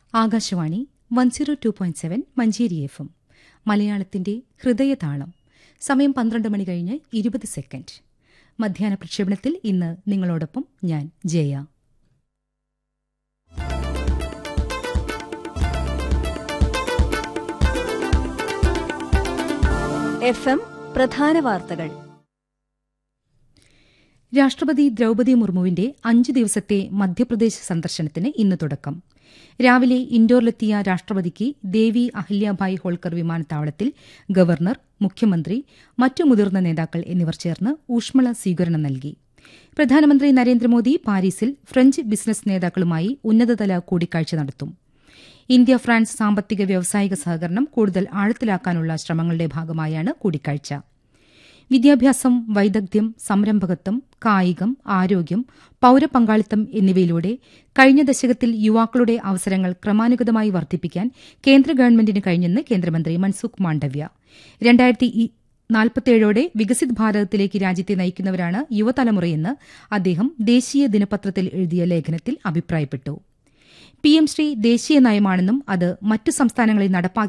Akashvani one zero two point seven Manjeri F M മലയാളത്തിന്റെ ഹൃദയതാളം സമയം പന്ത്രണ്ട് മണി കഴിഞ്ഞ് ഇരുപത് സെക്കൻഡ് മധ്യാഹ്ന പ്രക്ഷേപണത്തിൽ ഇന്ന് നിങ്ങളോടൊപ്പം ഞാൻ ജയ എഫ് എം പ്രധാന വാർത്തകൾ രാഷ്ട്രപതി ദ്രൌപതി മുർമുവിന്റെ അഞ്ചു ദിവസത്തെ മധ്യപ്രദേശ് സന്ദർശനത്തിന് ഇന്ന് തുടക്കം രാവിലെ ഇൻഡോറിലെത്തിയ രാഷ്ട്രപതിക്ക് ദേവി അഹല്യാഭായ് ഹോൾക്കർ വിമാനത്താവളത്തിൽ ഗവർണർ മുഖ്യമന്ത്രി മറ്റു മുതിർന്ന നേതാക്കൾ എന്നിവർ ചേർന്ന് ഊഷ്മള സ്വീകരണം നൽകി പ്രധാനമന്ത്രി നരേന്ദ്രമോദി പാരീസിൽ ഫ്രഞ്ച് ബിസിനസ് നേതാക്കളുമായി ഉന്നതതല കൂടിക്കാഴ്ച നടത്തും ഇന്ത്യ ഫ്രാൻസ് സാമ്പത്തിക വ്യാവസായിക സഹകരണം കൂടുതൽ ആഴത്തിലാക്കാനുള്ള ശ്രമങ്ങളുടെ ഭാഗമായാണ് കൂടിക്കാഴ്ച വിദ്യാഭ്യാസം വൈദഗ്ധ്യം സംരംഭകത്വം കായികം ആരോഗ്യം പൌരപങ്കാളിത്തം എന്നിവയിലൂടെ കഴിഞ്ഞ ദശകത്തിൽ യുവാക്കളുടെ അവസരങ്ങൾ ക്രമാനുഗതമായി വർദ്ധിപ്പിക്കാൻ കേന്ദ്ര ഗവൺമെന്റിന് കഴിഞ്ഞെന്ന് കേന്ദ്രമന്ത്രി മൻസുഖ് മാണ്ഡവ്യ രണ്ടായിരത്തി നാൽപ്പത്തിയേഴോടെ വികസിത് ഭാരതത്തിലേക്ക് രാജ്യത്തെ നയിക്കുന്നവരാണ് യുവതലമുറയെന്ന് അദ്ദേഹം ദേശീയ ദിനപത്രത്തിൽ എഴുതിയ ലേഖനത്തിൽ അഭിപ്രായപ്പെട്ടു പി എം ശ്രീ ദേശീയ നയമാണെന്നും അത് മറ്റു സംസ്ഥാനങ്ങളിൽ നടപ്പാക്കി